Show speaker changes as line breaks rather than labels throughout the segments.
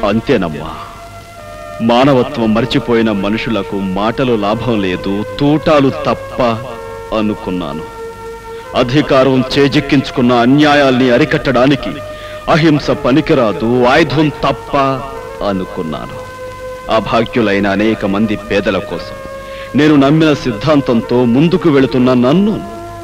అంతేనమ్మా మానవత్వం మర్చిపోయిన మనుషులకు మాటలు లాభం లేదు తూటాలు తప్ప అనుకున్నాను అధికారం చేజిక్కించుకున్న అన్యాయాల్ని అరికట్టడానికి అహింస పనికిరాదు ఆయుధం తప్ప అనుకున్నాను అభాగ్యులైన అనేక మంది పేదల కోసం నేను నమ్మిన సిద్ధాంతంతో ముందుకు వెళుతున్న నన్ను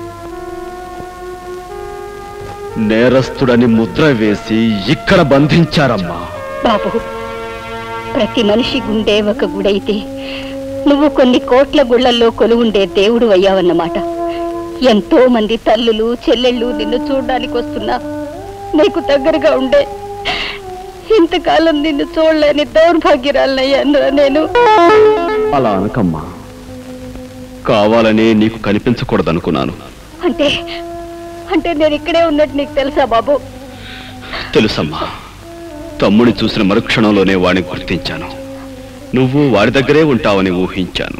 నేరస్తుడని ముద్ర వేసి ఇక్కడ బంధించారమ్మా
బాబు ప్రతి మనిషి గుండె ఒక గుడైతే నువ్వు కొన్ని కోట్ల గుళ్ళల్లో కొలువుండే దేవుడు అయ్యావన్నమాట ఎంతో మంది తల్లులు చెల్లెళ్ళు నిన్ను చూడడానికి వస్తున్నా నీకు దగ్గరగా ఉండే ఇంతకాలం నిన్ను చూడలేని దౌర్భాగ్యురాలనయ్యాను నేను
అలా అనకమ్మా కావాలనే నీకు కనిపించకూడదనుకున్నాను
అంటే అంటే నేను ఇక్కడే ఉన్నట్టు నీకు తెలుసా బాబు
తెలుసమ్మా తమ్ముని చూసిన మరుక్షణంలోనే వాడిని గుర్తించాను నువ్వు వాడి దగ్గరే ఉంటావని ఊహించాను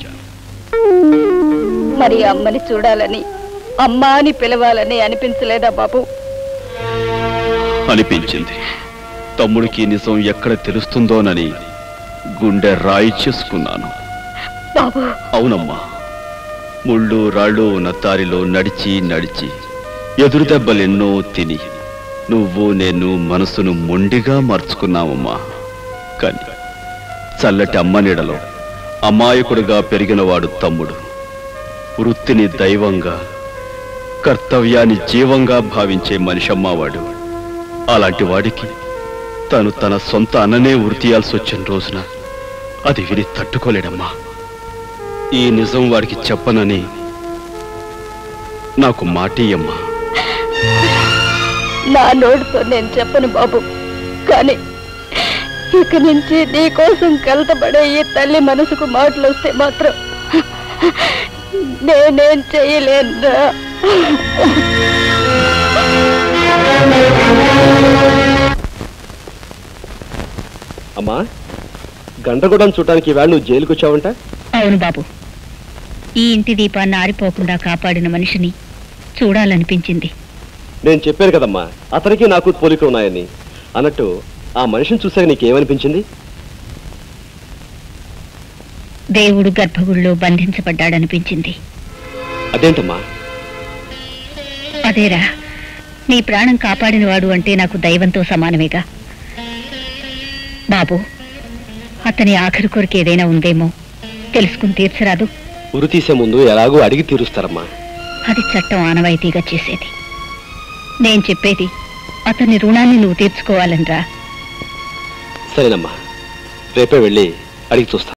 మరి అమ్మని చూడాలని అమ్మ అని పిలవాలని అనిపించలేదా బాబు
అనిపించింది తమ్ముడికి నిజం ఎక్కడ తెలుస్తుందోనని గుండె రాయి చేసుకున్నాను
బాబు
అవునమ్మా ముళ్ళు రాళ్ళు ఉన్న దారిలో నడిచి నడిచి ఎదురు దెబ్బలెన్నో తిని నువ్వు నేను మనసును మొండిగా మార్చుకున్నావమ్మా కానీ చల్లటి అమ్మ నీడలో అమాయకుడుగా పెరిగినవాడు తమ్ముడు వృత్తిని దైవంగా కర్తవ్యాన్ని జీవంగా భావించే మనిషమ్మా వాడు అలాంటి వాడికి తను తన సొంత అన్ననే వృత్తియాల్సి వచ్చిన రోజున అది విని తట్టుకోలేడమ్మా ఈ నిజం వాడికి చెప్పనని నాకు మాటియమ్మా
నా నోటితో నేను చెప్పను బాబు కానీ ఇక నుంచి నీ కోసం కలతపడే ఈ తల్లి మనసుకు మాటలు వస్తే మాత్రం నేనేం చేయలేనురా
అమ్మా గండ్రగూడెం చూడటానికి ఈవేళ నువ్వు జైలుకి వచ్చావంట
అవును బాబు ఈ ఇంటి దీపాన్ని ఆరిపోకుండా కాపాడిన మనిషిని చూడాలనిపించింది
నేను చెప్పాను కదమ్మా అతనికి నాకు పోలిక ఉన్నాయని అన్నట్టు ఆ మనిషిని చూసాక నీకేమనిపించింది
దేవుడు గర్భగుడిలో బంధించబడ్డాడనిపించింది
అదేంటమ్మా
అదేరా నీ ప్రాణం కాపాడినవాడు అంటే నాకు దైవంతో సమానమేగా బాబు అతని ఆఖరి కొరకు ఏదైనా ఉందేమో తెలుసుకుని తీర్చరాదు
ఉరి తీసే ముందు ఎలాగో అడిగి తీరుస్తారమ్మా
అది చట్టం ఆనవాయితీగా చేసేది నేను చెప్పేది అతని రుణాన్ని నువ్వు తీర్చుకోవాలనిరా
సరేనమ్మా రేపే వెళ్ళి అడిగి చూస్తా